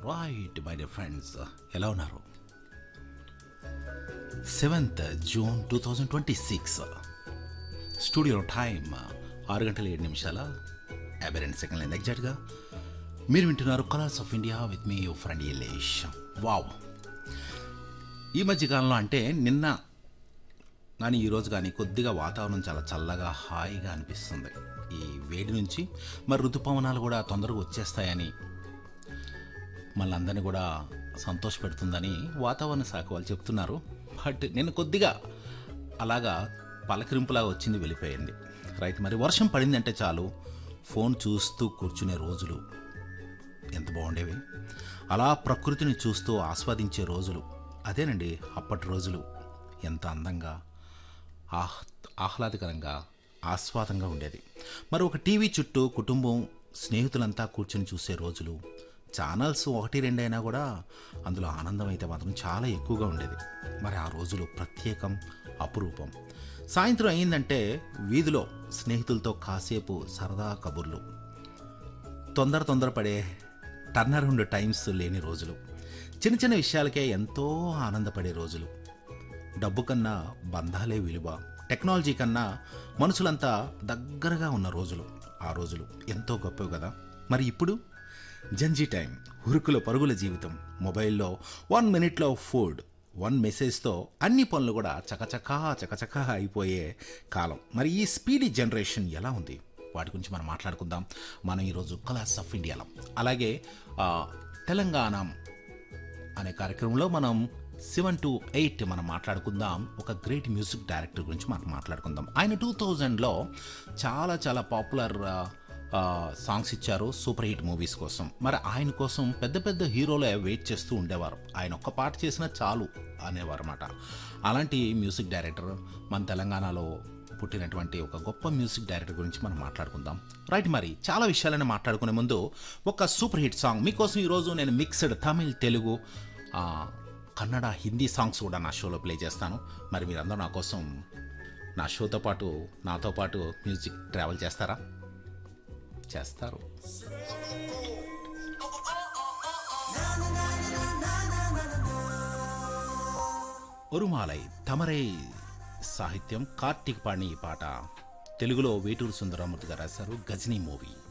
right my dear friends ఎలా ఉన్నారు seventh June two thousand twenty six studio time ఆరు గంటల ఏడు నిమిషాల యాభై రెండు సెకండ్లు ఎగ్జాక్ట్గా మీరు వింటున్నారు కలర్స్ ఆఫ్ ఇండియా విత్ మీ ఫ్రెండ్ యలేష్ వావ్ ఈ మధ్యకాలంలో అంటే నిన్న కానీ ఈరోజు కానీ కొద్దిగా వాతావరణం చాలా చల్లగా హాయిగా అనిపిస్తుంది ఈ వేడి నుంచి మరి ఋతుపవనాలు కూడా తొందరగా వచ్చేస్తాయని మళ్ళీ కూడా సంతోషపెడుతుందని వాతావరణ శాఖ వాళ్ళు చెప్తున్నారు బట్ నేను కొద్దిగా అలాగా పలకరింపులాగా వచ్చింది వెళ్ళిపోయింది రైట్ మరి వర్షం పడిందంటే చాలు ఫోన్ చూస్తూ కూర్చునే రోజులు ఎంత బాగుండేవి అలా ప్రకృతిని చూస్తూ ఆస్వాదించే రోజులు అదేనండి అప్పటి రోజులు ఎంత అందంగా ఆహ్ ఆహ్లాదకరంగా ఆస్వాదంగా ఉండేది మరి ఒక టీవీ చుట్టూ కుటుంబం స్నేహితులంతా కూర్చొని చూసే రోజులు ఛానల్స్ ఒకటి రెండైనా కూడా అందులో ఆనందం అయితే మాత్రం చాలా ఎక్కువగా ఉండేది మరి ఆ రోజులు ప్రత్యేకం అపురూపం సాయంత్రం అయిందంటే వీధిలో స్నేహితులతో కాసేపు సరదా కబుర్లు తొందర తొందరపడే టర్నర్ ఉండే టైమ్స్ లేని రోజులు చిన్న చిన్న విషయాలకే ఎంతో ఆనందపడే రోజులు డబ్బు కన్నా బంధాలే విలువ టెక్నాలజీ కన్నా మనుషులంతా దగ్గరగా ఉన్న రోజులు ఆ రోజులు ఎంతో గొప్పవి కదా మరి ఇప్పుడు జంజీ టైం ఉరుకుల పరుగుల జీవితం మొబైల్లో వన్ మినిట్లో ఫుడ్ వన్ మెసేజ్తో అన్ని పనులు కూడా చకచకా చకచకా అయిపోయే కాలం మరి ఈ స్పీడీ జనరేషన్ ఎలా ఉంది వాటి గురించి మనం మాట్లాడుకుందాం మనం ఈరోజు కలర్స్ ఆఫ్ ఇండియాలో అలాగే ఆ, తెలంగాణ అనే కార్యక్రమంలో మనం సెవెన్ టు ఎయిట్ మనం మాట్లాడుకుందాం ఒక గ్రేట్ మ్యూజిక్ డైరెక్టర్ గురించి మనం మాట్లాడుకుందాం ఆయన టూ థౌజండ్లో చాలా చాలా పాపులర్ సాంగ్స్ ఇచ్చారు సూపర్ హిట్ మూవీస్ కోసం మరి ఆయన కోసం పెద్ద పెద్ద హీరోలే వెయిట్ చేస్తూ ఉండేవారు ఆయన ఒక్క పాట చేసినా చాలు అనేవారు అన్నమాట అలాంటి మ్యూజిక్ డైరెక్టర్ మన తెలంగాణలో పుట్టినటువంటి ఒక గొప్ప మ్యూజిక్ డైరెక్టర్ గురించి మనం మాట్లాడుకుందాం రైట్ మరి చాలా విషయాలను మాట్లాడుకునే ముందు ఒక సూపర్ హిట్ సాంగ్ మీకోసం ఈరోజు నేను మిక్స్డ్ తమిళ్ తెలుగు ఆ, కన్నడ హిందీ సాంగ్స్ కూడా నా షోలో ప్లే చేస్తాను మరి మీరందరూ నా కోసం నా షోతో పాటు నాతో పాటు మ్యూజిక్ ట్రావెల్ చేస్తారా చేస్తారు ఉరుమాలై తమరే సాహిత్యం కార్తీక్ పాణి ఈ పాట తెలుగులో వేటూరు సుందరమూర్తి గారు రాశారు గజనీ మూవీ